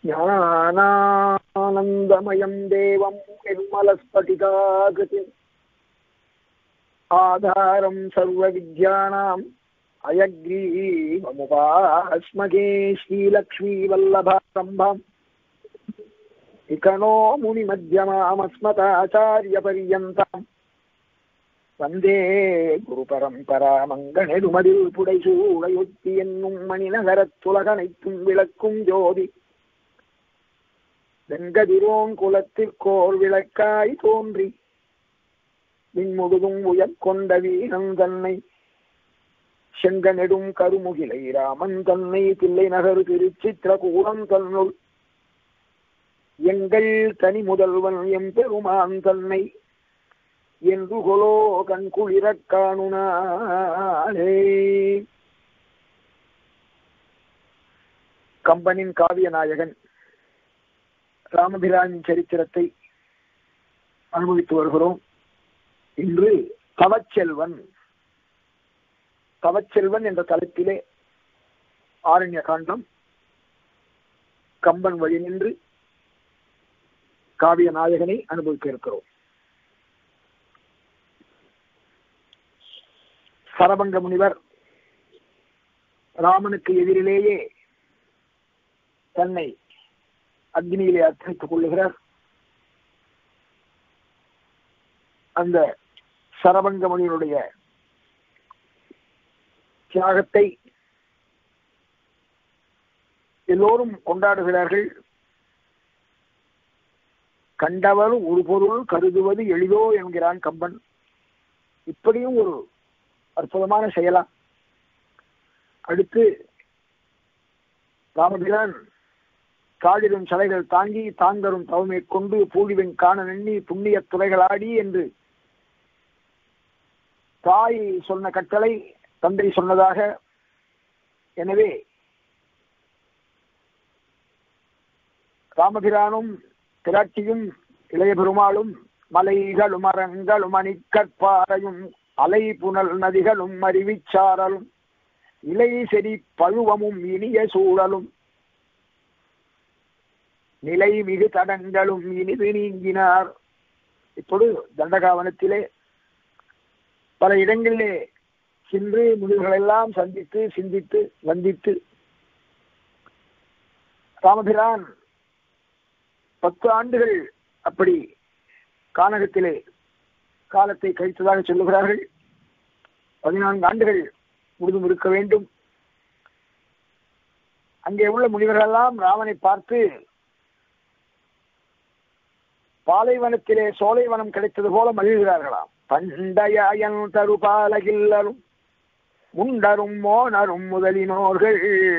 ज्ञानानन्दमयम् देवम् निर्मलस्फटिकाकृतिम् आधारम् सर्वविद्यानाम् अयग्रीवमुपास्मके श्रीलक्ष्मीवल्लभारम्भम् इकनो मुनिमध्यमामस्मताचार्यपर्यन्ताम् வந்தே குரு பரம்பரா மங்கனெடுமதில் புடைசூழையொத்தி என்னும் மணிநகரத் துலகனைத்தும் விளக்கும் ஜோதி வெங்கதிரோன் குலத்திற்கோர் விளக்காய் தோன்றி விண்முழுதும் உயர்கொண்ட வீரன் தன்னை செங்கனெடும் கருமுகிலை ராமன் தன்னை தில்லை நகர் திருச்சித்திரகூடம் தன்னுள் எங்கள் தனி முதல்வன் எம்பெருமான் தன்னை என்று கொலோ கண்குளிரக் காணுனாளே கம்பனின் காவிய நாயகன் ராமபிரான் சரித்திரத்தை அனுபவித்து வருகிறோம் இன்று தவச்செல்வன் தவச்செல்வன் என்ற தலைப்பிலே ஆரண்ய காண்டம் கம்பன் வழி நின்று காவிய நாயகனை அனுபவிக்க இருக்கிறோம் சரபங்க முனிவர் ராமனுக்கு எதிரிலேயே தன்னை அக்னியிலே அர்ப்பணித்துக் கொள்ளுகிறார் அந்த சரபங்க முனிவருடைய தியாகத்தை எல்லோரும் கொண்டாடுகிறார்கள் கண்டவர் ஒரு பொருள் கருதுவது எளிதோ என்கிறான் கம்பன் இப்படியும் ஒரு அற்புதமான செயலா அடுத்து ராமபிரான் காடிடும் சலைகள் தாங்கி தாங்கரும் தவமை கொண்டு பூலிவன் காண எண்ணி புண்ணிய துறைகளாடி என்று தாய் சொன்ன கட்டளை தந்தை சொன்னதாக எனவே ராமபிரானும் பிராட்டியும் இளைய பெருமாளும் மலைகளும் மரங்களும் அணிக்கற்பாறையும் அலை புனல் நதிகளும் அருவிச்சாரலும் இலை செடி பழுவமும் இனிய சூழலும் நிலை மிகு தடங்களும் இனிது நீங்கினார் இப்பொழுது தண்டகாவனத்திலே பல இடங்களிலே சென்று முடிவுகளெல்லாம் சந்தித்து சிந்தித்து வந்தித்து ராமபிரான் பத்து ஆண்டுகள் அப்படி கானகத்திலே காலத்தை கழித்ததாக சொல்லுகிறார்கள் பதினான்கு ஆண்டுகள் முழுதும் இருக்க வேண்டும் அங்கே உள்ள முனிவர்களெல்லாம் ராமனை பார்த்து பாலைவனத்திலே சோலைவனம் கிடைத்தது போல மகிழ்கிறார்களாம் பண்டையன் தருபாலகில்லரும் முண்டரும் மோனரும் முதலினோர்கள்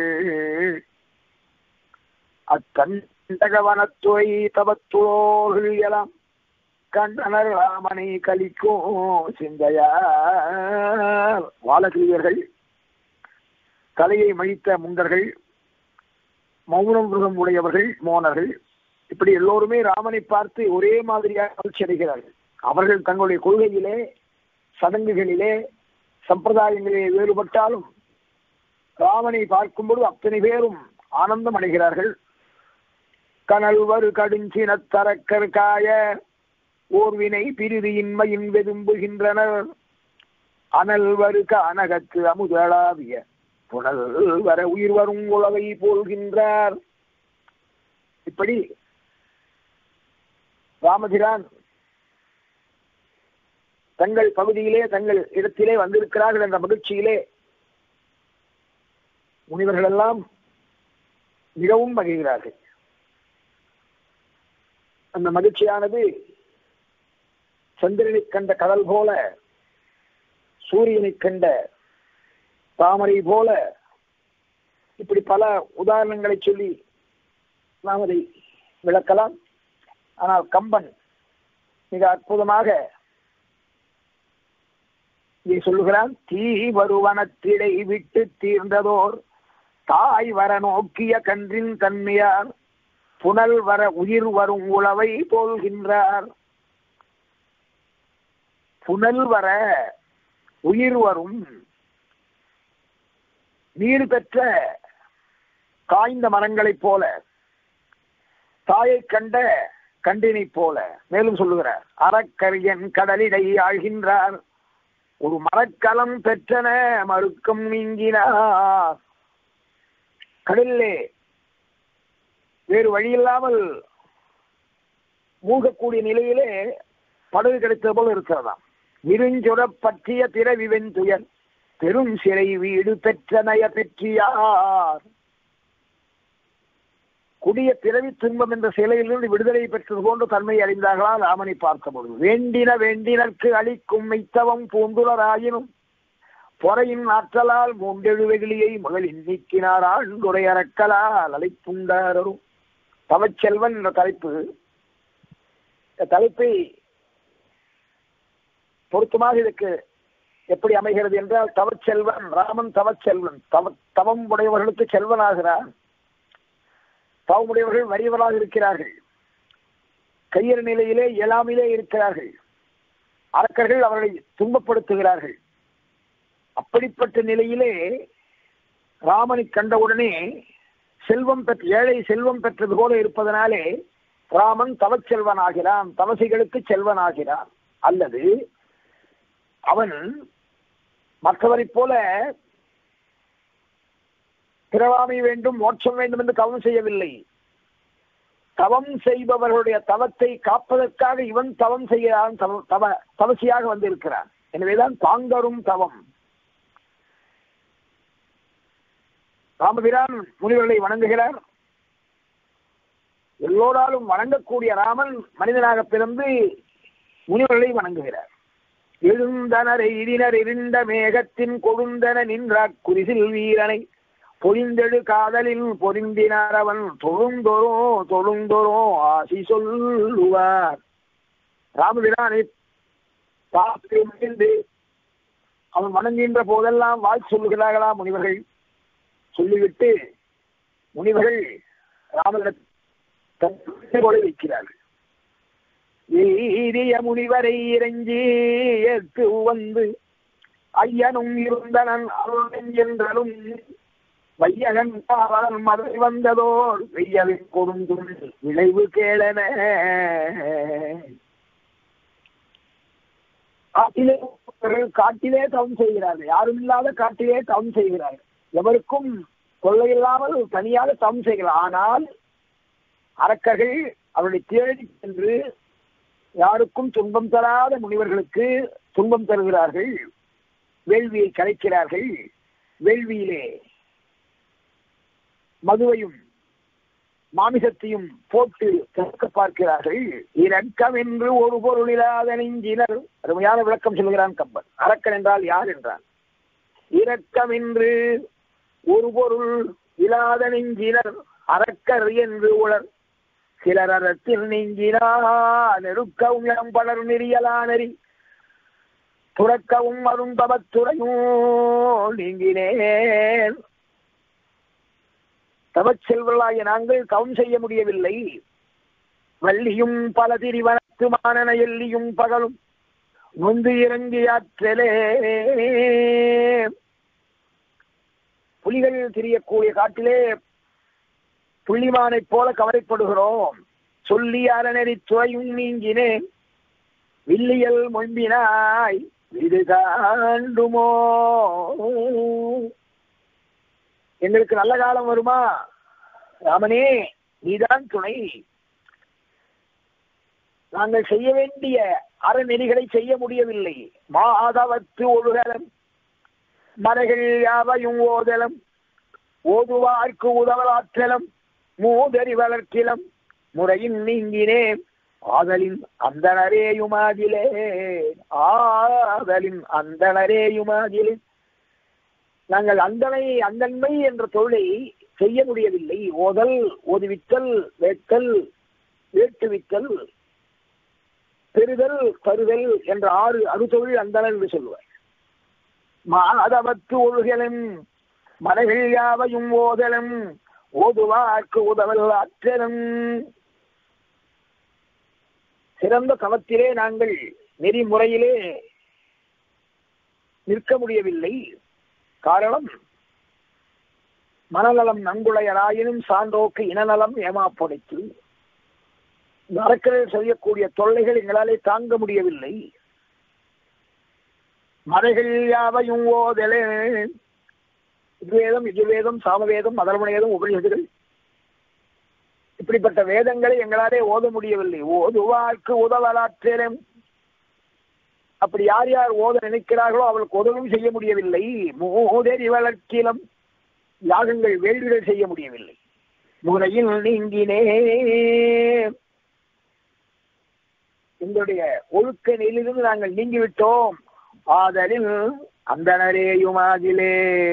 அத்தண்டகவனத்துறை தவத்துளோர்கள் எல்லாம் கண்டனர் ராமனை கலிக்கும் சிந்தையார் வாழகிரியர்கள் தலையை மழித்த முண்டர்கள் மௌனம் மிருகம் உடையவர்கள் மோனர்கள் இப்படி எல்லோருமே ராமனை பார்த்து ஒரே மாதிரியாக மகிழ்ச்சி அடைகிறார்கள் அவர்கள் தங்களுடைய கொள்கையிலே சடங்குகளிலே சம்பிரதாயங்களிலே வேறுபட்டாலும் ராமனை பார்க்கும்போது அத்தனை பேரும் ஆனந்தம் அடைகிறார்கள் கனல்வரு கடுஞ்சின தரக்கர் காய ஓர்வினை பிரிது இன்மையின் வெதும்புகின்றனர் அனல் வரு கானகத்து அமுதளாவிய புனல் வர உயிர் வரும் உலகை போல்கின்றார் இப்படி ராமபிரான் தங்கள் பகுதியிலே தங்கள் இடத்திலே வந்திருக்கிறார்கள் என்ற மகிழ்ச்சியிலே முனிவர்கள் எல்லாம் மிகவும் மகிழ்கிறார்கள் அந்த மகிழ்ச்சியானது சந்திரனை கண்ட கடல் போல சூரியனை கண்ட தாமரை போல இப்படி பல உதாரணங்களை சொல்லி நாம் அதை விளக்கலாம் ஆனால் கம்பன் மிக அற்புதமாக இதை சொல்லுகிறான் தீ வருவனத்திடை விட்டு தீர்ந்ததோர் தாய் வர நோக்கிய கன்றின் தன்மையார் புனல் வர உயிர் வரும் உளவை போல்கின்றார் புனல் வர உயிர் வரும் நீர் பெற்ற காய்ந்த மரங்களைப் போல தாயை கண்ட கண்டினை போல மேலும் சொல்லுகிறார் அறக்கரியன் கடலிடை ஆழ்கின்றார் ஒரு மரக்கலம் பெற்றன மறுக்கம் நீங்கினார் கடலிலே வேறு வழியில்லாமல் மூழ்கக்கூடிய நிலையிலே படகு கிடைத்தது போல இருக்கிறதாம் விருஞ்சுர பற்றிய பிறவி வெந்துயர் பெரும் சிறை வீடு பெற்ற நய பெற்றியார் குடிய பிறவி துன்பம் என்ற சிலையிலிருந்து விடுதலை பெற்றது போன்ற தன்மை அறிந்தார்களா ராமனை பார்த்த பொழுது வேண்டின வேண்டினர்க்கு அளிக்கும் மெய்த்தவம் பூந்துலராயினும் பொறையின் ஆற்றலால் மூண்டெழு வெகுளியை முதலில் நீக்கினார் ஆண்டுரையறக்கலால் அழைப்புண்டாரும் தவச்செல்வன் என்ற தலைப்பு இந்த தலைப்பை பொருத்தமாக இதுக்கு எப்படி அமைகிறது என்றால் தவச்செல்வன் ராமன் தவச்செல்வன் தவ தவம் உடையவர்களுக்கு செல்வனாகிறார் தவமுடையவர்கள் வறியவராக இருக்கிறார்கள் கையறு நிலையிலே இயலாமையிலே இருக்கிறார்கள் அரக்கர்கள் அவர்களை துன்பப்படுத்துகிறார்கள் அப்படிப்பட்ட நிலையிலே ராமனை கண்டவுடனே செல்வம் பெற்ற ஏழை செல்வம் பெற்றது போல இருப்பதனாலே ராமன் தவச்செல்வன் ஆகிறான் தவசிகளுக்கு செல்வன் ஆகிறான் அல்லது அவன் மற்றவரைப் போல பிறவாமை வேண்டும் மோட்சம் வேண்டும் என்று தவம் செய்யவில்லை தவம் செய்பவர்களுடைய தவத்தை காப்பதற்காக இவன் தவம் செய்கிறான் தவ- தவ தவசியாக வந்திருக்கிறான் எனவேதான் தாங்கரும் தவம் ராமபிரான் முனிவர்களை வணங்குகிறார் எல்லோராலும் வணங்கக்கூடிய ராமன் மனிதனாக பிறந்து முனிவர்களை வணங்குகிறார் எழுந்தனர் எய்தினர் இருண்ட மேகத்தின் கொழுந்தன நின்றாக் குரிசில் வீரனை பொழிந்தெழு காதலில் பொருந்தினார் அவன் தொழுந்தொரோ தொழுந்தொரோ ஆசி சொல்லுவார் ராமபிரானை பார்த்து மகிழ்ந்து அவன் வணங்குகின்ற போதெல்லாம் வாழ் சொல்லுகிறார்களா முனிவர்கள் சொல்லிவிட்டு முனிவர்கள் ராமனிடத்தை போல வைக்கிறார்கள் வீரிய முனிவரை இறங்கி ஏற்று வந்து ஐயனும் இருந்தனன் அருள் என்றலும் வையகன் காவலன் மதை வந்ததோர் வெய்யவின் கொடுந்துள் விளைவு கேளன காட்டிலே அவர்கள் காட்டிலே தவம் செய்கிறார்கள் யாரும் இல்லாத காட்டிலே தவம் செய்கிறார்கள் எவருக்கும் கொள்ளையில்லாமல் தனியாக தவம் செய்கிறார் ஆனால் அரக்கர்கள் அவர்களை தேடி சென்று யாருக்கும் துன்பம் தராத முனிவர்களுக்கு துன்பம் தருகிறார்கள் வேள்வியை கலைக்கிறார்கள் வேள்வியிலே மதுவையும் மாமிசத்தையும் போட்டு கற்க பார்க்கிறார்கள் இரக்கம் என்று ஒரு பொருள் இல்லாத நெஞ்சினர் அருமையான விளக்கம் சொல்கிறான் கம்பன் அரக்கன் என்றால் யார் என்றான் இரக்கம் என்று ஒரு பொருள் இல்லாத நெஞ்சினர் அரக்கர் என்று உளர் சிலர் அறத்தில் நெஞ்சினா நெருக்கவும் இளம் பலர் நெறியலா நெறி துறக்கவும் அருந்தவத்துறையும் நீங்கினேன் தவச்செல்வர்களாகிய நாங்கள் தவம் செய்ய முடியவில்லை வள்ளியும் பல திரிவனத்து மானன எல்லியும் பகலும் நொந்து இறங்கியாற்றலே புலிகள் திரியக்கூடிய காட்டிலே புள்ளிமானைப் போல கவலைப்படுகிறோம் சொல்லி அறநெறி துறையும் நீங்கினேன் வில்லியல் மொம்பினாய் இது தாண்டுமோ எங்களுக்கு நல்ல காலம் வருமா ராமனே நீதான் துணை நாங்கள் செய்ய வேண்டிய அறநெறிகளை செய்ய முடியவில்லை மாதவத்து ஒழுகலம் மறைகள் யாவையும் ஓதலம் ஓதுவார்க்கு உதவலாற்றலம் மூதறி வளர்க்கிலம் முறையின் நீங்கினேன் ஆதலின் அந்தனரேயுமாதிலே ஆதலின் அந்தனரேயுமாதிலே நாங்கள் அந்தனை அந்தன்மை என்ற தொழிலை செய்ய முடியவில்லை ஓதல் ஓதுவித்தல் வேட்டல் வேட்டுவித்தல் பெறுதல் தருதல் என்ற ஆறு அறுதொழில் அந்தனர் என்று சொல்லுவார் மாதவத்து ஒழுகலும் மலைகள் யாவையும் ஓதலும் ஓதுவார்க்கு உதவல் அற்றலும் சிறந்த தவத்திலே நாங்கள் நெறிமுறையிலே நிற்க முடியவில்லை காரணம் மனநலம் நன்குளையராயினும் சான்றோக்கு இனநலம் ஏமாப்படைத்து மரக்கள் செய்யக்கூடிய தொல்லைகள் எங்களாலே தாங்க முடியவில்லை மறைகள் யாவையும் ஓதலே ரிக்வேதம் யஜுர்வேதம் சாமவேதம் அதர்மணேதம் உபனிஷதுகள் இப்படிப்பட்ட வேதங்களை எங்களாலே ஓத முடியவில்லை ஓதுவார்க்கு உதவலாற்றேனும் அப்படி யார் யார் ஓத நினைக்கிறார்களோ அவளுக்கு உதவும் செய்ய முடியவில்லை மூதறி வளர்க்கிலம் யாகங்கள் வேள்விகள் செய்ய முடியவில்லை முறையில் நீங்கினே எங்களுடைய ஒழுக்க நிலையிலிருந்து நாங்கள் நீங்கிவிட்டோம் ஆதலில் அந்தனரேயுமாகிலே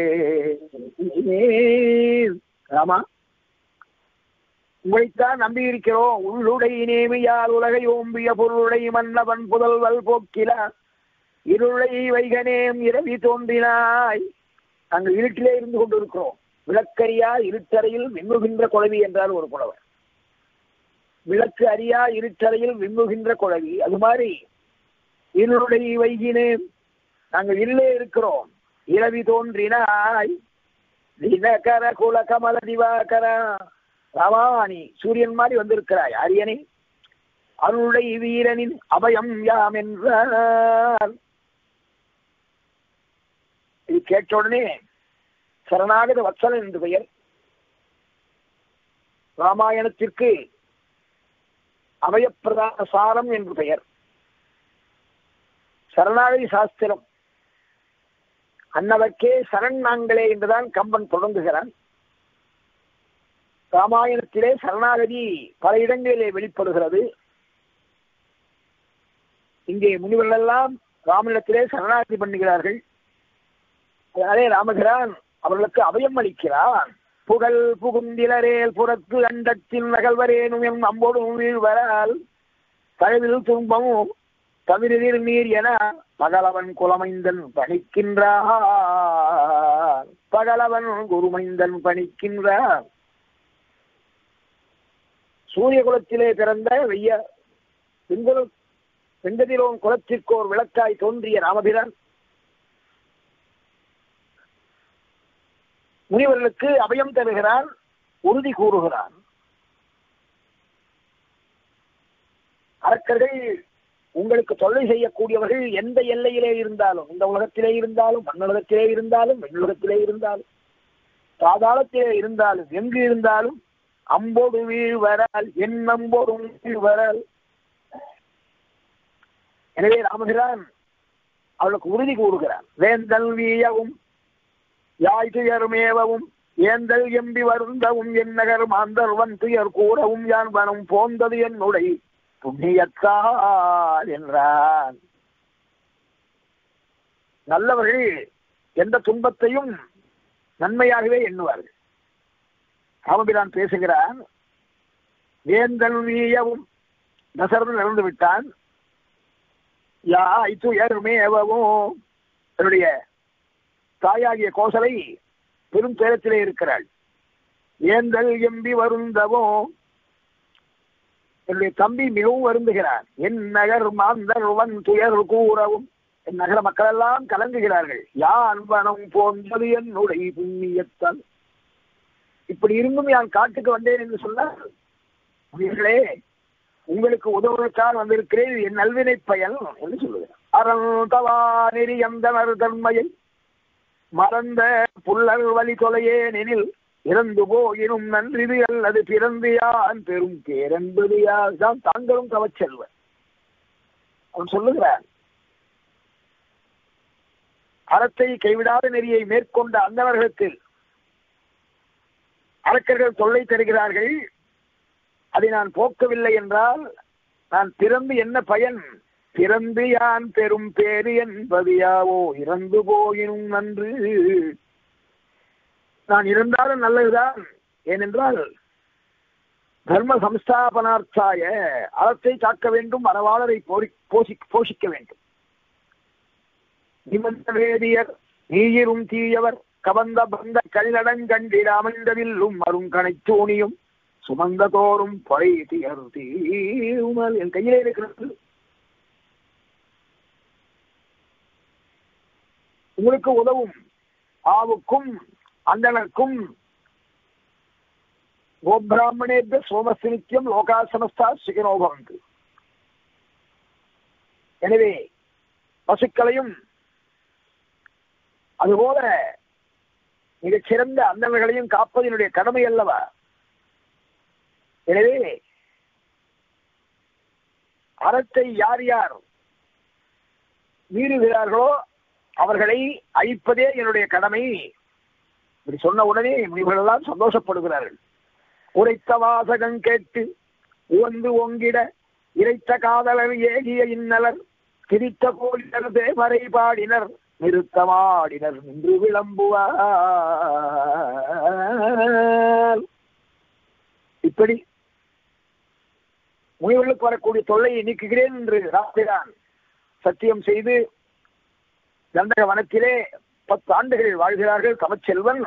ராமா உங்களைத்தான் நம்பி இருக்கிறோம் உள்ளுடை நேமியால் உலகை ஓம்பிய பொருளுடை மன்னவன் புதல்வல் போக்கில இருளை வைகனேம் இரவி தோன்றினாய் நாங்கள் இருட்டிலே இருந்து கொண்டிருக்கிறோம் விளக்கரியா இருட்டறையில் விண்ணுகின்ற குழவி என்றார் ஒரு புலவர் விளக்கு அறியா இருட்டறையில் விண்ணுகின்ற குழவி அது மாதிரி இருளுடை வைகினேன் நாங்கள் இருளே இருக்கிறோம் இரவி தோன்றினாய் தினகர குல கமல திவாகரா ராமாணி சூரியன் மாதிரி வந்திருக்கிறாய் அரியணை அருளை வீரனின் அபயம் யாம் என்றார் இது கேட்ட உடனே சரணாகத வத்சலன் என்று பெயர் ராமாயணத்திற்கு அபயப்பிரதான சாரம் என்று பெயர் சரணாகதி சாஸ்திரம் அன்னவர்க்கே சரண் நாங்களே என்றுதான் கம்பன் தொடங்குகிறான் ராமாயணத்திலே சரணாகதி பல இடங்களிலே வெளிப்படுகிறது இங்கே முனிவர்கள் எல்லாம் ராமனிடத்திலே சரணாகதி பண்ணுகிறார்கள் அதனாலே ராமகிரான் அவர்களுக்கு அபயம் அளிக்கிறான் புகழ் புகுந்திலரேல் புறத்து அண்டத்தின் நகல்வரேனும் எம் அம்போடும் வீழ்வரால் தழுவில் துன்பமும் தவிரில் நீர் என பகலவன் குலமைந்தன் பணிக்கின்றார் பகலவன் குருமைந்தன் பணிக்கின்றார் சூரிய குலத்திலே பிறந்த வெய்ய பெண்குல பெண்கதிரோன் குலத்திற்கோர் விளக்காய் தோன்றிய ராமபிரான் முனிவர்களுக்கு அபயம் தருகிறான் உறுதி கூறுகிறான் அரக்கர்கள் உங்களுக்கு தொல்லை செய்யக்கூடியவர்கள் எந்த எல்லையிலே இருந்தாலும் இந்த உலகத்திலே இருந்தாலும் மண்ணுலகத்திலே இருந்தாலும் விண்ணுலகத்திலே இருந்தாலும் பாதாளத்திலே இருந்தாலும் எங்கு இருந்தாலும் அம்போடு வீழ்வரால் என் அம்போடும் வீழ்வரால் எனவே ராமபிரான் அவளுக்கு உறுதி கூறுகிறான் வேந்தல் வீயவும் யாய் துயர்மேவவும் ஏந்தல் எம்பி வருந்தவும் என் நகர் மாந்தர்வன் துயர் கூறவும் யான் வனம் போந்தது என்னுடைய புண்ணியத்தால் என்றான் நல்லவர்கள் எந்த துன்பத்தையும் நன்மையாகவே எண்ணுவார்கள் ராமபிரான் பேசுகிறான் வேந்தன் வீயவும் தசரதன் இறந்து விட்டான் யாய் துயர்மேவவும் தன்னுடைய தாயாகிய கோசலை பெரும் துயரத்திலே இருக்கிறாள் ஏந்தல் எம்பி வருந்தவும் என்னுடைய தம்பி மிகவும் வருந்துகிறார் என் நகர் மாந்தர்வன் துயர் கூறவும் என் நகர மக்கள் எல்லாம் கலங்குகிறார்கள் யான் வனம் போன்றது என்னுடைய புண்ணியத்தால் இப்படி இருந்தும் யான் காட்டுக்கு வந்தேன் என்று சொன்னால் உயிர்களே உங்களுக்கு உதவுவதற்காக வந்திருக்கிறேன் என் நல்வினை பயன் என்று சொல்லுகிறார் அறந்தவா நெறி அந்தனர் தன்மையில் மறந்த புல்லர் வழி தொலையேனெனில் இறந்து போயினும் நன்றிது அல்லது பிறந்து யான் பெரும் பேரென்பது யார்தான் தாங்களும் தவச்செல்வர் அவன் சொல்லுகிறான் அறத்தை கைவிடாத நெறியை மேற்கொண்ட அந்தவர்களுக்கு அரக்கர்கள் தொல்லை தருகிறார்கள் அதை நான் போக்கவில்லை என்றால் நான் பிறந்து என்ன பயன் பிறந்து யான் பெரும் பேரு என்பது யாவோ இறந்து போயினும் நன்று நான் இருந்தாலும் நல்லதுதான் ஏனென்றால் தர்ம சம்ஸ்தாபனார்த்தாய அறத்தை காக்க வேண்டும் அறவாளரை போசி போஷிக்க வேண்டும் நிமந்த வேதியர் நீயிரும் தீயவர் கவந்த பந்த கல்லடங்கண்டிட அமைந்தவில்லும் அருங்கணை தோணியும் சுமந்த தோறும் பொறை தீயர் தீமல் என் கையிலே இருக்கிறது உங்களுக்கு உதவும் ஆவுக்கும் அந்தனருக்கும் கோபிராமணேபிய சோமஸ்து நித்தியம் லோகா சமஸ்தா சுகினோபவந்து எனவே பசுக்களையும் அதுபோல மிகச் சிறந்த அந்தவர்களையும் காப்பது என்னுடைய கடமை அல்லவா எனவே அறத்தை யார் யார் மீறுகிறார்களோ அவர்களை அழிப்பதே என்னுடைய கடமை இப்படி சொன்ன உடனே இவர்கள் எல்லாம் சந்தோஷப்படுகிறார்கள் உரைத்த வாசகம் கேட்டு உவந்து ஒங்கிட இறைத்த காதலர் ஏகிய இன்னலர் திரித்த கோயிலர் தேவரை பாடினர் நிறுத்தமாடினர் நின்று விளம்புவார் இப்படி முனிவர்களுக்கு வரக்கூடிய தொல்லையை நீக்குகிறேன் என்று ராத்திரான் சத்தியம் செய்து கந்தக வனத்திலே பத்து ஆண்டுகள் வாழ்கிறார்கள் தமச்செல்வன்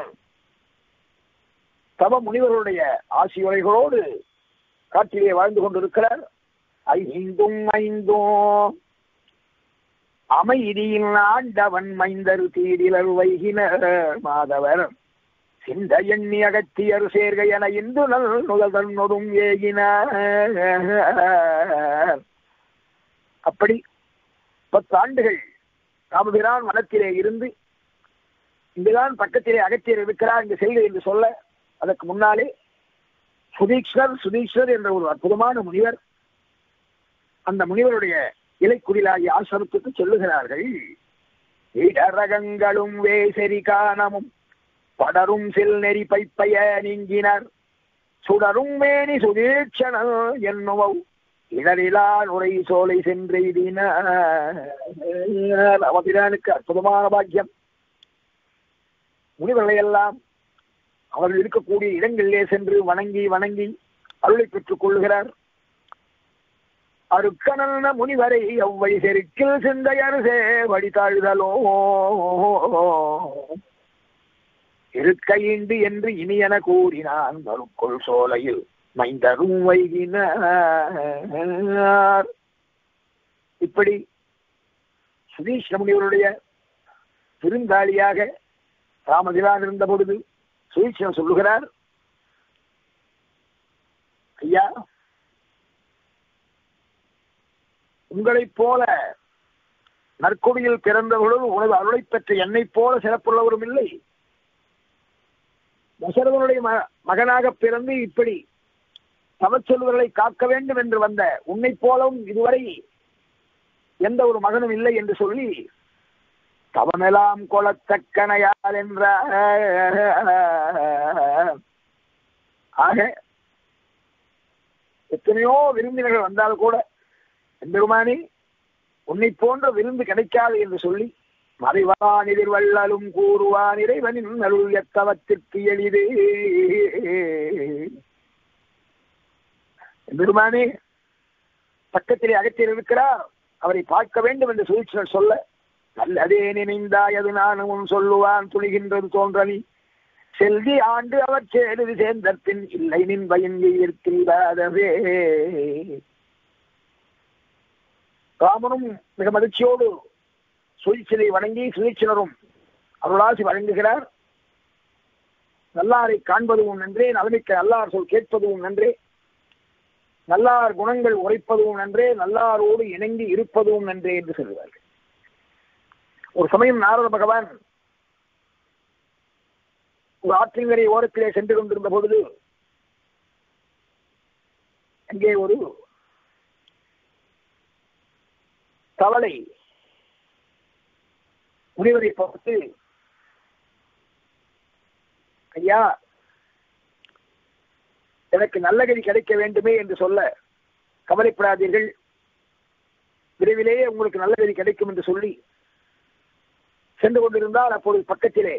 தவ முனிவர்களுடைய ஆசியுரைகளோடு காட்டிலே வாழ்ந்து கொண்டிருக்கிறார் ஐந்தும் ஐந்தும் அமைதியில் ஆண்டவன் மைந்தரு தீரிலர் வைகினர் மாதவர் சிந்த எண்ணி அகத்தியர் சேர்கை என இந்து நல் நுதல் நொடும் ஏகினார் அப்படி பத்து ஆண்டுகள் ராமபிரான் வனத்திலே இருந்து இங்குதான் பக்கத்திலே அகத்தியர் இருக்கிறார் இங்கு செய்க என்று சொல்ல அதற்கு முன்னாலே சுதீக்ஷர் சுதீக்ஷர் என்ற ஒரு அற்புதமான முனிவர் அந்த முனிவருடைய இலைக்குடிலாகிய ஆசிரமத்துக்கு சொல்லுகிறார்கள் இடரகங்களும் வேசரி காணமும் படரும் செல் நெறி பைப்பைய நீங்கினர் சுடரும் மேனி சுதீட்சணல் என்னுமவ் இடரிலா நுரை சோலை சென்றெய்தினார் அவபிரானுக்கு அற்புதமான பாக்கியம் முனிவர்களை எல்லாம் அவர்கள் இருக்கக்கூடிய இடங்களிலே சென்று வணங்கி வணங்கி அருளை பெற்றுக் கொள்கிறார் அருக்கணன முனிவரை அவ்வழி செருக்கில் சிந்தையர் சேவடி தாழ்தலோ இருக்கையிண்டு என்று இனியன கூறினான் மறுக்கொள் சோலையில் மைந்தரும் வைகினார் இப்படி சுதீஷ் முனிவருடைய பெருந்தாளியாக ராமதிலான் இருந்த பொழுது சுதீஷன் சொல்லுகிறார் ஐயா உங்களைப் போல நற்கொடியில் பிறந்தவர்களும் உனது அருளை பெற்ற என்னைப் போல சிறப்புள்ளவரும் இல்லை தசரதனுடைய மகனாக பிறந்து இப்படி சமச்சொல்வர்களை காக்க வேண்டும் என்று வந்த உன்னை போலவும் இதுவரை எந்த ஒரு மகனும் இல்லை என்று சொல்லி தவமெல்லாம் கொலத்தக்கனையால் என்ற ஆக எத்தனையோ விருந்தினர்கள் வந்தால் கூட எம்பெருமானே உன்னை போன்ற விருந்து கிடைக்காது என்று சொல்லி மறைவான் எதிர்வள்ளலும் கூறுவான் இறைவனின் அருள் எத்தவத்திற்கு எளிதே பெருமானே பக்கத்திலே அகத்தில் இருக்கிறார் அவரை பார்க்க வேண்டும் என்று சுதீட்சர் சொல்ல நல்லதே நினைந்தாய் அது நானும் சொல்லுவான் துணிகின்றது தோன்றவி செல்வி ஆண்டு அவர் சேருது சேர்ந்தற்பின் இல்லை நின் பயன் இருக்கில்லாதவே ராமனும் மிக மகிழ்ச்சியோடு சுயீட்சனை வணங்கி சுயீட்சனரும் அருளாசி வழங்குகிறார் நல்லாரை காண்பதும் நன்றே நலமிக்க நல்லார் சொல் கேட்பதும் நன்றே நல்லார் குணங்கள் உரைப்பதும் நன்றே நல்லாரோடு இணங்கி இருப்பதும் நன்றே என்று சொல்கிறார்கள் ஒரு சமயம் நாரத பகவான் ஒரு ஆற்றிங்கரை ஓரத்திலே சென்று கொண்டிருந்த பொழுது அங்கே ஒரு தவளை முனிவரை பார்த்து ஐயா எனக்கு நல்ல கதி கிடைக்க வேண்டுமே என்று சொல்ல கவலைப்படாதீர்கள் விரைவிலேயே உங்களுக்கு நல்ல கதி கிடைக்கும் என்று சொல்லி சென்று கொண்டிருந்தால் அப்பொழுது பக்கத்திலே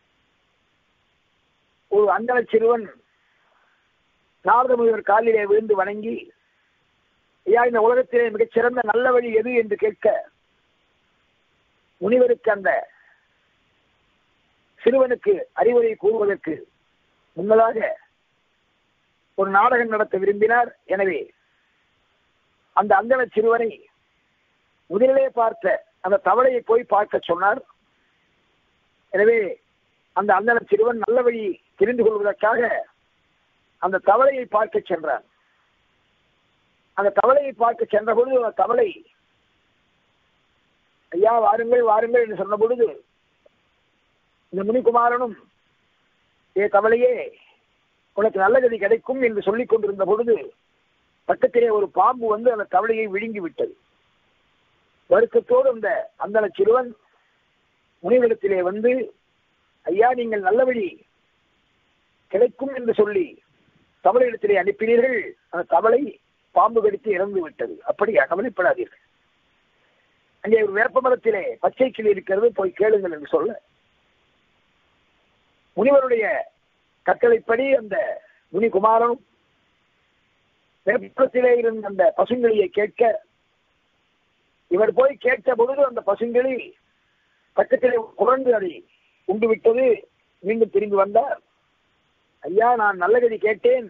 ஒரு அந்தன சிறுவன் நாரத முனிவர் காலிலே விழுந்து வணங்கி ஐயா இந்த உலகத்திலே மிகச்சிறந்த நல்ல வழி எது என்று கேட்க முனிவருக்கு அந்த சிறுவனுக்கு அறிவுரை கூறுவதற்கு முன்னதாக ஒரு நாடகம் நடத்த விரும்பினார் எனவே அந்த அந்தன சிறுவனை முதலிலே பார்த்த அந்த தவளையை போய் பார்க்க சொன்னார் எனவே அந்த அந்தன சிறுவன் நல்ல வழி தெரிந்து கொள்வதற்காக அந்த தவளையை பார்க்க சென்றான் அந்த தவளையை பார்க்க சென்ற பொழுது அந்த தவளை ஐயா வாருங்கள் வாருங்கள் என்று சொன்ன பொழுது இந்த முனிகுமாரனும் ஏ தவளையே உனக்கு நல்ல கதி கிடைக்கும் என்று சொல்லிக் கொண்டிருந்த பொழுது பக்கத்திலே ஒரு பாம்பு வந்து அந்த தவளையை விழுங்கி விட்டது வருத்தத்தோடு அந்த அந்த சிறுவன் முனிவரிடத்திலே வந்து ஐயா நீங்கள் நல்ல வழி கிடைக்கும் என்று சொல்லி தவளையிடத்திலே அனுப்பினீர்கள் அந்த தவளை பாம்பு கடித்து இறந்து விட்டது அப்படி கவலைப்படாதீர்கள் அங்கே ஒரு வேப்ப மரத்திலே பச்சை கிளி இருக்கிறது போய் கேளுங்கள் என்று சொல்ல முனிவருடைய கட்டளைப்படி அந்த முனிகுமாரனும் வேப்பத்திலே இருந்த அந்த பசுங்கிளியை கேட்க இவர் போய் கேட்ட பொழுது அந்த பசுங்கிளி பக்கத்திலே குழந்து அதை உண்டு விட்டது மீண்டும் திரும்பி வந்தார் ஐயா நான் நல்ல கதி கேட்டேன்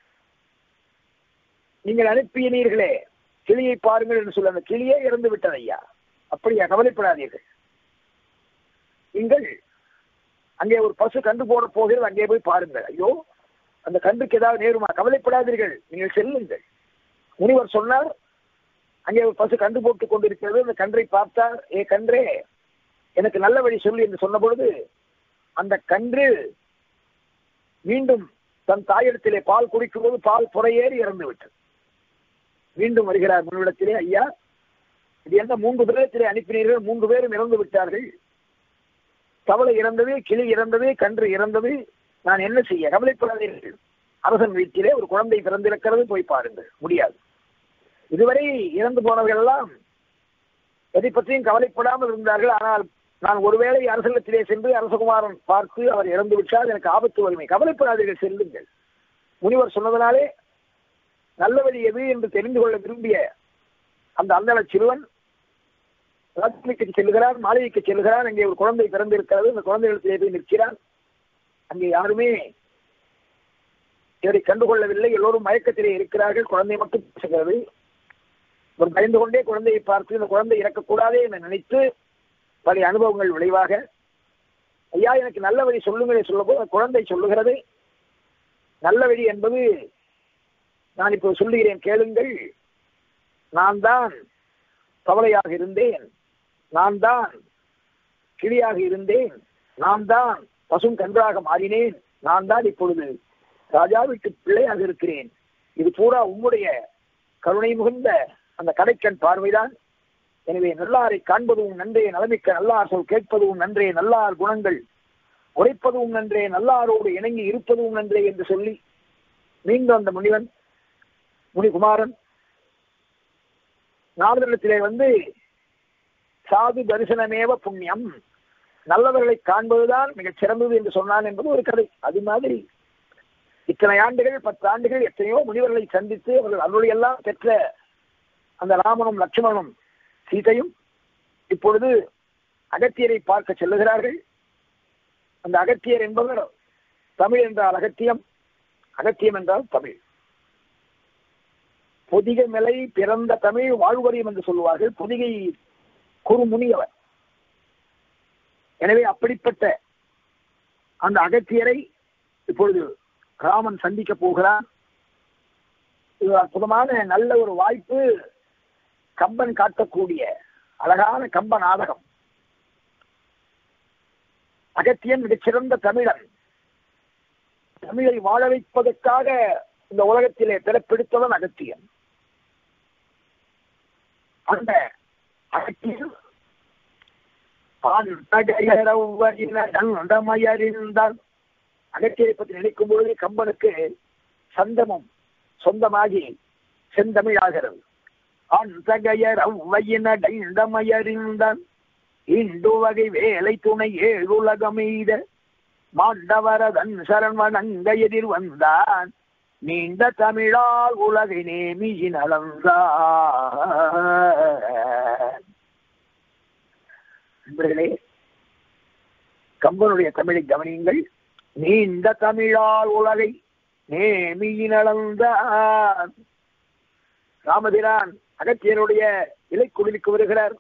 நீங்கள் அனுப்பினீர்களே கிளியை பாருங்கள் என்று சொல்ல அந்த கிளியே இறந்து விட்டது ஐயா அப்படியா கவலைப்படாதீர்கள் நீங்கள் அங்கே ஒரு பசு கண்டு போட போகிறது அங்கே போய் பாருங்கள் ஐயோ அந்த கன்றுக்கு ஏதாவது நேருமா கவலைப்படாதீர்கள் நீங்கள் செல்லுங்கள் முனிவர் சொன்னார் அங்கே ஒரு பசு கண்டு போட்டுக் கொண்டிருக்கிறது அந்த கன்றை பார்த்தார் ஏ கன்றே எனக்கு நல்ல வழி சொல்லு என்று சொன்ன பொழுது அந்த கன்று மீண்டும் தன் தாயிடத்திலே பால் குடிக்கும்போது பால் புறையேறி இறந்து விட்டது மீண்டும் வருகிறார் முன்னிடத்திலே ஐயா இது என்ன மூன்று பேரத்திலே அனுப்பினீர்கள் மூன்று பேரும் இறந்து விட்டார்கள் தவளை இறந்தது கிளி இறந்தது கன்று இறந்தது நான் என்ன செய்ய கவலைப்படாதீர்கள் அரசன் வீட்டிலே ஒரு குழந்தை பிறந்திருக்கிறது போய் பாருங்கள் முடியாது இதுவரை இறந்து போனவர்கள் எல்லாம் எதை பற்றியும் கவலைப்படாமல் இருந்தார்கள் ஆனால் நான் ஒருவேளை அரசலத்திலே சென்று அரசகுமாரன் பார்த்து அவர் இறந்து விட்டால் எனக்கு ஆபத்து வறுமை கவலைப்படாதீர்கள் செல்லுங்கள் முனிவர் சொன்னதனாலே நல்ல வழி எது என்று தெரிந்து கொள்ள விரும்பிய அந்த அந்தள சிறுவன் ராஜ்மிக்கு செல்கிறார் மாளிகைக்கு செல்கிறார் அங்கே ஒரு குழந்தை பிறந்திருக்கிறது அந்த குழந்தைகளுக்கு போய் நிற்கிறார் அங்கே யாருமே இவரை கண்டுகொள்ளவில்லை எல்லோரும் மயக்கத்திலே இருக்கிறார்கள் குழந்தை மட்டும் பேசுகிறது ஒரு பயந்து கொண்டே குழந்தையை பார்த்து இந்த குழந்தை இறக்கக்கூடாதே என்று நினைத்து பல அனுபவங்கள் விளைவாக ஐயா எனக்கு நல்ல வழி சொல்லுங்களே சொல்லும்போது குழந்தை சொல்லுகிறது நல்ல வழி என்பது நான் இப்போ சொல்லுகிறேன் கேளுங்கள் நான் தான் கவலையாக இருந்தேன் நான் தான் கிளியாக இருந்தேன் நான் தான் பசும் கன்றாக மாறினேன் நான் தான் இப்பொழுது ராஜாவுக்கு பிள்ளையாக இருக்கிறேன் இது பூரா உம்முடைய கருணை மிகுந்த அந்த கடைக்கண் பார்வைதான் எனவே நல்லாரை காண்பதும் நன்றே நலமிக்க நல்லார் சொல் கேட்பதும் நன்றே நல்லார் குணங்கள் உரைப்பதும் நன்றே நல்லாரோடு இணங்கி இருப்பதும் நன்றே என்று சொல்லி மீண்டும் அந்த முனிவன் முனிகுமாரன் நாரதத்திலே வந்து சாது தரிசனமேவ புண்ணியம் நல்லவர்களை காண்பதுதான் மிகச் சிறந்தது என்று சொன்னான் என்பது ஒரு கதை அது மாதிரி இத்தனை ஆண்டுகள் பத்து ஆண்டுகள் எத்தனையோ முனிவர்களை சந்தித்து அவர்கள் அருளையெல்லாம் பெற்ற அந்த ராமனும் லட்சுமணனும் சீதையும் இப்பொழுது அகத்தியரை பார்க்க செல்லுகிறார்கள் அந்த அகத்தியர் என்பவர் தமிழ் என்றால் அகத்தியம் அகத்தியம் என்றால் தமிழ் பொதிக நிலை பிறந்த தமிழ் வாழ்வரியம் என்று சொல்லுவார்கள் பொதிகை குறுமுனியவர் எனவே அப்படிப்பட்ட அந்த அகத்தியரை இப்பொழுது ராமன் சந்திக்க போகிறான் இது அற்புதமான நல்ல ஒரு வாய்ப்பு கம்பன் காட்டக்கூடிய அழகான கம்ப நாடகம் அகத்தியன் மிகச்சிறந்த தமிழன் தமிழை வாழ வைப்பதற்காக இந்த உலகத்திலே பிறப்பிடித்தவன் அகத்தியன் அந்த அகத்தியன் இருந்தால் அகத்தியரை பற்றி நினைக்கும் பொழுது கம்பனுக்கு சந்தமும் சொந்தமாகி செந்தமிழாகிறது அந்தகையர் அவ்வையினடைந்தமையறிந்தான் இண்டு வகை வேலை துணை ஏழுலகமெய்த மாண்டவரதன் சரண்வனங்க எதிர் வந்தான் நீண்ட தமிழால் உலகை நேமியின் அளந்தான் நண்பர்களே கம்பனுடைய தமிழை கவனியுங்கள் நீண்ட தமிழால் உலகை நேமியின் அளந்தான் ராமபிரான் அகத்தியனுடைய இலைக்குடிலுக்கு வருகிறார்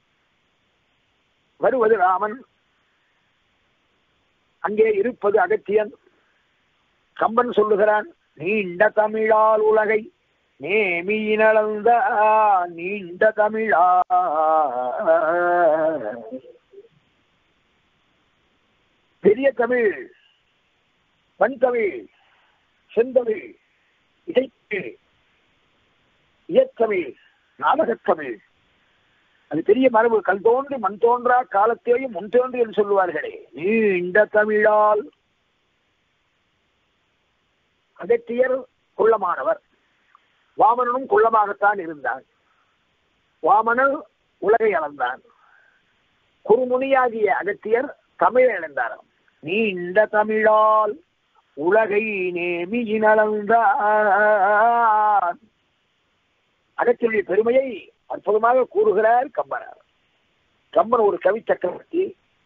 வருவது ராமன் அங்கே இருப்பது அகத்தியன் கம்பன் சொல்லுகிறான் நீண்ட தமிழால் உலகை நேமியினளந்த நீண்ட தமிழா பெரிய தமிழ் வன்தமிழ் செந்தமிழ் இசைத்தமிழ் இயத்தமிழ் நாடகத்தமிழ் அது பெரிய மரபு கல் தோன்றி மண் தோன்றா காலத்தேயும் முன் தோன்றி என்று சொல்லுவார்களே நீண்ட தமிழால் அகத்தியர் குள்ளமானவர் வாமனனும் குள்ளமாகத்தான் இருந்தான் வாமனன் உலகை அளந்தான் குறுமுனியாகிய அகத்தியர் தமிழை இழந்தாராம் நீண்ட தமிழால் உலகை நேமியின் அளந்தான் அகத்தியுடைய பெருமையை அற்புதமாக கூறுகிறார் கம்பனார் கம்பன் ஒரு கவி சக்கரவர்த்தி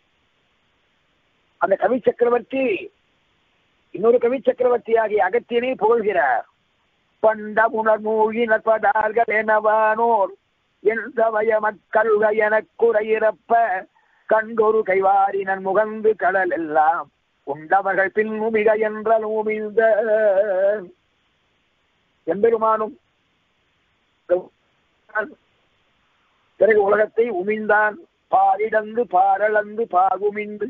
அந்த கவி சக்கரவர்த்தி இன்னொரு கவி சக்கரவர்த்தி ஆகிய அகத்தியனை புகழ்கிறார் பண்டமுணர் மூழ்கினர் படார்கள் எனவானோர் எந்த வயமக்கல்க எனக் குறையிறப்ப கண்டொரு கைவாரினன் முகந்து கடல் எல்லாம் உண்டவர்கள் பின் உமிக என்றல் உமிழ்ந்த எம்பெருமானும் பிறகு உலகத்தை உமிழ்ந்தான் பாரிடந்து பாரளந்து பாகுமிந்து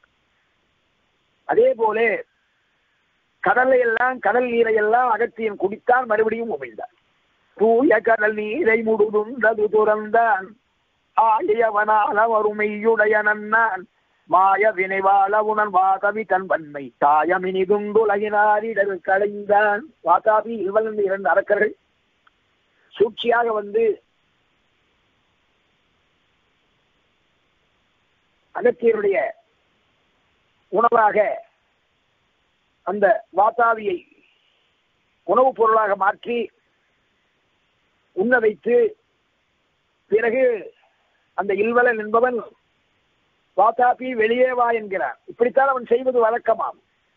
அதே போல கடலை எல்லாம் கடல் நீரை எல்லாம் அகத்தியன் குடித்தான் மறுபடியும் உமிழ்ந்தான் தூய கடல் நீரை முடுதுண்டது துறந்தான் ஆயவனால வறுமையுடைய நன்னான் மாய வினைவாள உணன் வாதவி தன் வன்மை தாயமினிதுண்டுலகினாரிடல் களைந்தான் வாதாபி இவன் இரண்டு அரக்கர்கள் சூழ்ச்சியாக வந்து அகத்தியருடைய உணவாக அந்த வாத்தாவியை உணவுப் பொருளாக மாற்றி உண்ண வைத்து பிறகு அந்த இல்வலன் என்பவன் வாத்தாபி வெளியே வா என்கிறான் இப்படித்தான் அவன் செய்வது வழக்கமாம்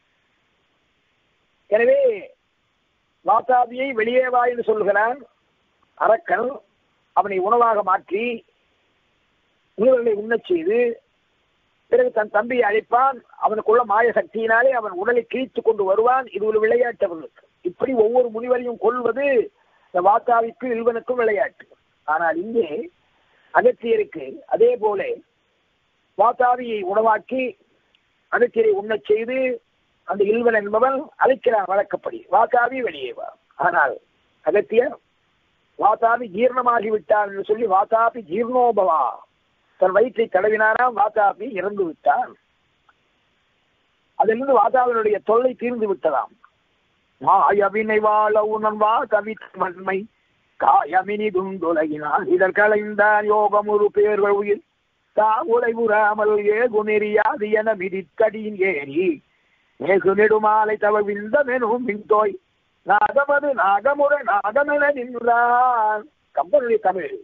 எனவே வாத்தாபியை வெளியே வா என்று சொல்கிறான் அரக்கன் அவனை உணவாக மாற்றி உணவுகளை உண்ணச் செய்து பிறகு தன் தம்பியை அழைப்பான் அவனுக்குள்ள மாய சக்தியினாலே அவன் உடலை கிழித்து கொண்டு வருவான் இது ஒரு விளையாட்டு அவனுக்கு இப்படி ஒவ்வொரு முனிவரையும் கொள்வது இந்த வாத்தாவிக்கு இல்வனுக்கும் விளையாட்டு ஆனால் இங்கே அகத்தியருக்கு அதே போல வாத்தாவியை உணவாக்கி அகத்தியரை உண்ணச் செய்து அந்த இல்வன் என்பவன் அழைக்கிறான் வழக்கப்படி வாத்தாவி வெளியே வா ஆனால் அகத்தியர் வாத்தாவி ஜீர்ணமாகி விட்டான் என்று சொல்லி வாத்தாபி ஜீர்ணோபவா தன் வயிற்றை தடவினாராம் வாத்தாபி இறந்து விட்டான் அதிலிருந்து வாதாவினுடைய தொல்லை தீர்ந்து விட்டதாம் மாயவினை வாழ உணன் வா கவிமன்மை காயமினி துண்டுலகினான் இதழ் கலைந்தான் யோகமுறு பேர்கள் உயிர் தாவுலை உறாமல் ஏகு நெறியாது என மிதித்தடியின் ஏறி மேகு நெடுமாலை தவழ்ந்த மெனும் மின்தோய் நாகமது நாகமுறை நாகமென நின்றான் கம்பனுடைய தமிழ்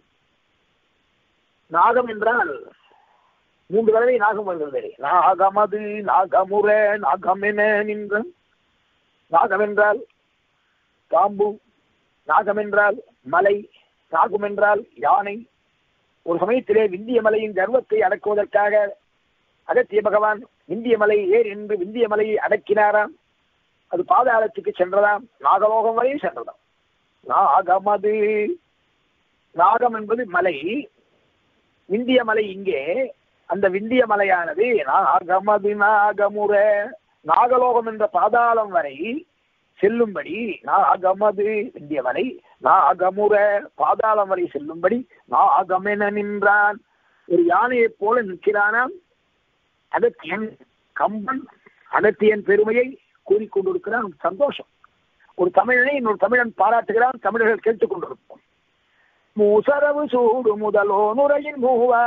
நாகம் என்றால் மூன்று தடவை நாகம் வருகிறது நாகமது நாகமுற நாகமென நின்ற நாகம் என்றால் பாம்பு நாகம் என்றால் மலை நாகம் என்றால் யானை ஒரு சமயத்திலே விந்திய மலையின் கர்வத்தை அடக்குவதற்காக அகத்திய பகவான் விந்திய மலை ஏர் என்று விந்திய மலையை அடக்கினாராம் அது பாதாளத்துக்கு சென்றதாம் நாகலோகம் வரை சென்றதாம் நாகமது நாகம் என்பது மலை விந்திய மலை இங்கே அந்த விந்திய மலையானது நாகமது நாகமுற நாகலோகம் என்ற பாதாளம் வரை செல்லும்படி நாகமது விந்திய மலை நாகமுற பாதாளம் வரை செல்லும்படி நாகமென நின்றான் ஒரு யானையைப் போல நிற்கிறானாம் அகத்தியன் கம்பன் அகத்தியன் பெருமையை கூறிக்கொண்டிருக்கிறான் சந்தோஷம் ஒரு தமிழனை இன்னொரு தமிழன் பாராட்டுகிறான் தமிழர்கள் கேட்டுக் கொண்டிருப்போம் மூசரவு சூடு முதலோ நுரையின் மூவா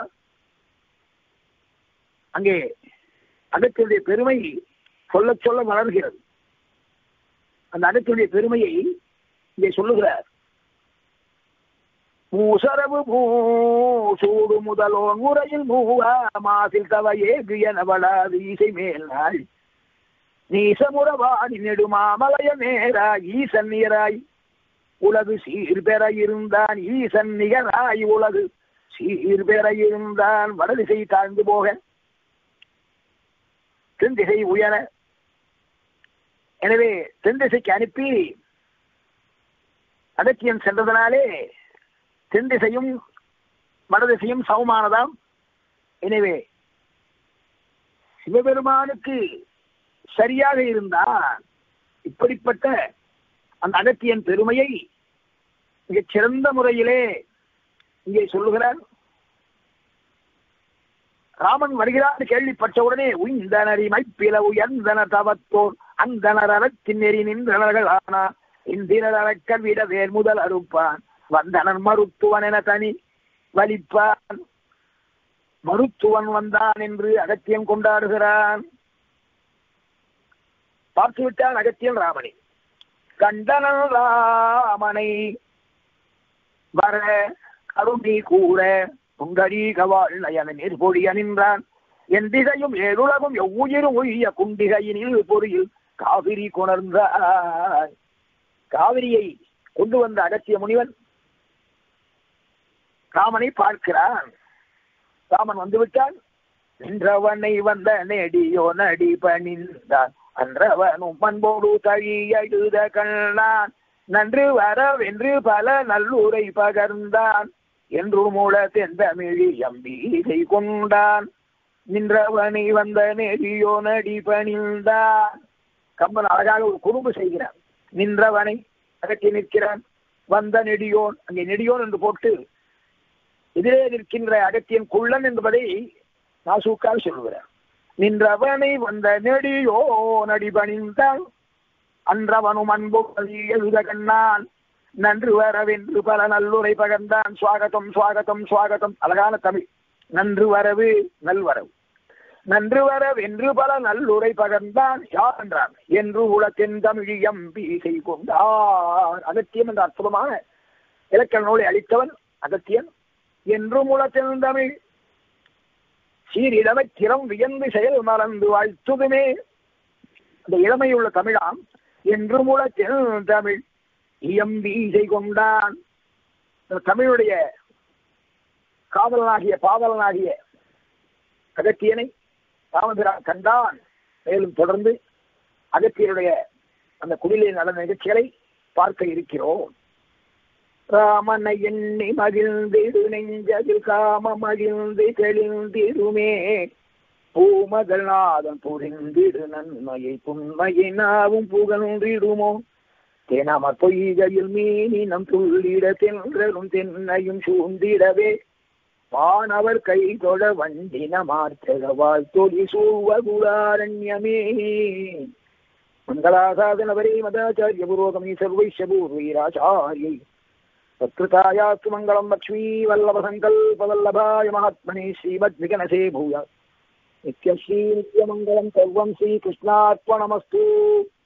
அங்கே அகத்தியுடைய பெருமை சொல்ல சொல்ல வளர்கிறது அந்த அகத்தியுடைய பெருமையை இங்கே சொல்லுகிறார் மூசரவு சூடு முதலோன் உரையில் மூவா மாசில் தவ ஏகு எனவளாது இசை மேல் நாள் நீசமுறவாடி நெடுமாமலைய நேராய் ஈசன் நீராய் உலகு சீர்பெற இருந்தான் ஈசன் நிகராய் உலகு சீர்பெற இருந்தான் வடதிசை தாழ்ந்து போக தென்திசை உயர எனவே தென் திசைக்கு அனுப்பி அகத்தியன் சென்றதனாலே தென் திசையும் வடதிசையும் சமமானதாம் எனவே சிவபெருமானுக்கு சரியாக இருந்தால் இப்படிப்பட்ட அந்த அகத்தியன் பெருமையை மிகச் சிறந்த முறையிலே இங்கே சொல்லுகிறார் ராமன் வருகிறார் கேள்விப்பட்டவுடனே உய்ந்தனரி மைப்பில உயர்ந்தன தவத்தோர் அந்தனர் அறத்தின் நெறி நின்றனர்கள் ஆனா இந்திரர் அறக்கர் விட வேர் முதல் அறுப்பான் வந்தனர் மருத்துவன் என தனி வலிப்பான் மருத்துவன் வந்தான் என்று அகத்தியம் கொண்டாடுகிறான் பார்த்துவிட்டான் அகத்தியன் ராமனை கண்டனன் ராமனை வர கருணி கூற புண்டரீகவாள் நயன நீர்பொழிய நின்றான் என் திசையும் ஏழுலகும் எவ்வுயிரும் ஒழிய குண்டிகையினில் பொறியில் காவிரி கொணர்ந்தாய் காவிரியை கொண்டு வந்த அகத்திய முனிவன் ராமனை பார்க்கிறான் ராமன் வந்துவிட்டான் நின்றவனை வந்த நெடியோ நடி பணிந்தான் அன்றவனும் பண்போடு தழி எழுத கண்ணான் நன்று வரவென்று பல நல்லுரை பகர்ந்தான் என்று மூல தெந்தமிழி எம்பீதை கொண்டான் நின்றவனை வந்த நெடியோ நடி பணிந்தான் கம்பன் அழகாக ஒரு குறும்பு செய்கிறான் நின்றவனை அகற்றி நிற்கிறான் வந்த நெடியோன் அங்கே நெடியோன் என்று போட்டு எதிரே நிற்கின்ற அகத்தியன் குள்ளன் என்பதை நாசூக்கால் சொல்லுகிறார் நின்றவனை வந்த நெடியோ நடிபணிந்தான் அன்றவனும் அன்பு எழுத கண்ணான் நன்று வரவென்று பல நல்லுரை பகர்ந்தான் சுவாகத்தம் சுவாகத்தம் சுவாகத்தம் அழகான தமிழ் நன்று வரவு நல்வரவு நன்று வரவென்று பல நல்லுரை பகர்ந்தான் யார் என்றான் என்று உலகென் தமிழ் எம்பி கொண்டார் அகத்தியம் என்ற அற்புதமான இலக்கண நூலை அளித்தவன் அகத்தியன் என்றும் உலகென் தமிழ் சீரிழமை திறம் வியந்து செயல் மறந்து வாழ்த்துதுமே அந்த இளமையுள்ள தமிழாம் என்று முழத்தில் தமிழ் இயம்பீசை கொண்டான் தமிழுடைய காதலனாகிய பாதலனாகிய அகத்தியனை ராமபிரான் கண்டான் மேலும் தொடர்ந்து அகத்தியனுடைய அந்த குடிலில் நடந்த நிகழ்ச்சிகளை பார்க்க இருக்கிறோம் ராமனை எண்ணி மகிழ்ந்திடு நெஞ்சதில் காம மகிழ்ந்து தெளிந்திடுமே பூமகள் நாதன் புரிந்திடு நன்மையை புண்மையை நாவும் புகழ்ந்திடுமோ தேனாம பொய்கையில் மீனினம் துள்ளிட தென்றலும் தென்னையும் சூழ்ந்திடவே வானவர் கை தொட வண்டின மார்த்தகவால் தொழி சூவகுலாரண்யமே மங்களாசாதனவரே மதாச்சாரிய புரோகமே சர்வைஷ பூர்வீராச்சாரியை சத்ருதாயாஸ்து மங்களம் லக்ஷ்மீ வல்லப சங்கல்ப வல்லபாய மகாத்மனே ஸ்ரீமத் விகனசே பூயா நித்யஸ்ரீ நித்யமங்கலம் சர்வம் ஸ்ரீகிருஷ்ணார்ப்பணமஸ்து